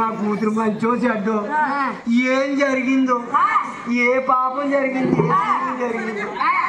కూతురు మంచో చెడ్డో ఏం జరిగిందో ఏ పాపం జరిగింది ఏం జరిగింది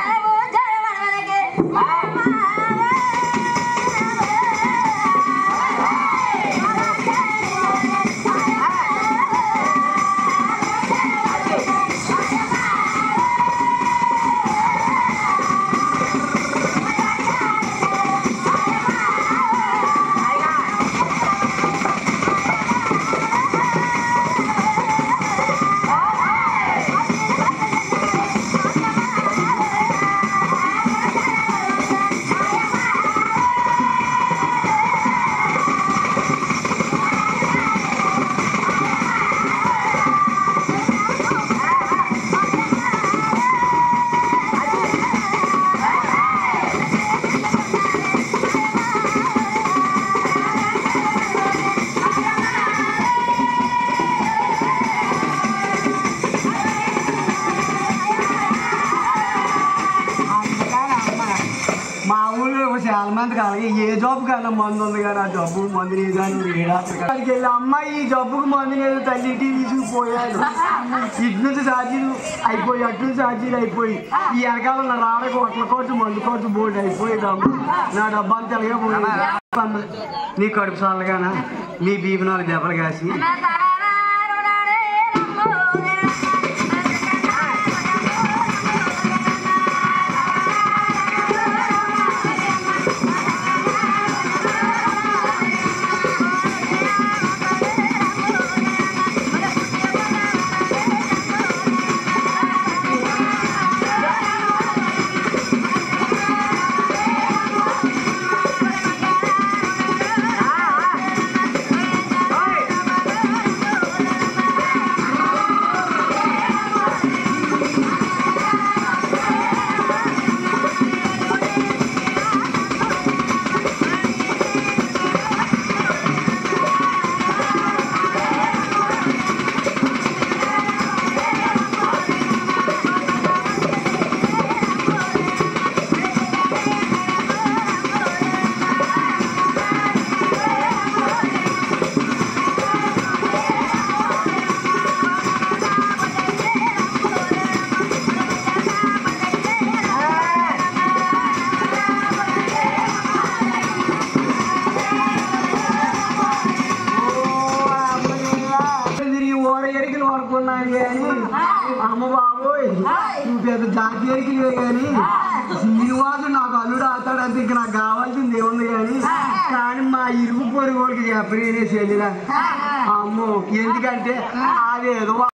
మా ఊళ్ళో చాలా మంది కాదు ఏ జబ్బు కన్నా మందు ఉంది కానీ ఆ జబ్బు మందు లేదు కానీ అక్కడికి వెళ్ళి అమ్మాయి ఈ జబ్బుకు మందు లేదు తల్లి ఇంటికి తీసుకుపోయాడు ఇటు నుంచి ఛార్జీలు అయిపోయి అటు నుంచి ఛార్జీలు అయిపోయి ఈ వెనకాల నా రాడ కోట్ల కోట్లు మందు కోట్లు బోర్డు అయిపోయి డబ్బు నా డబ్బా అంతా అలాగే పోయింది నీ కడుపు చల్లగానా నీ బీపీ నాలుగు దెబ్బలు కాసి తిరిగి ఓడ ఎరికలు పడుకున్నాను కానీ అమ్మ బాబోయ్ నువ్వు పెద్ద జాతి ఎరికలే కానీ శ్రీనివాసు నాకు అల్లుడు ఆతాడంటే ఇంక నాకు కావాల్సింది ఏముంది కానీ కానీ మా ఇరుగు పొరుగు వాళ్ళకి చెప్పలేనే చెల్లిరా అమ్మో ఎందుకంటే అదేదో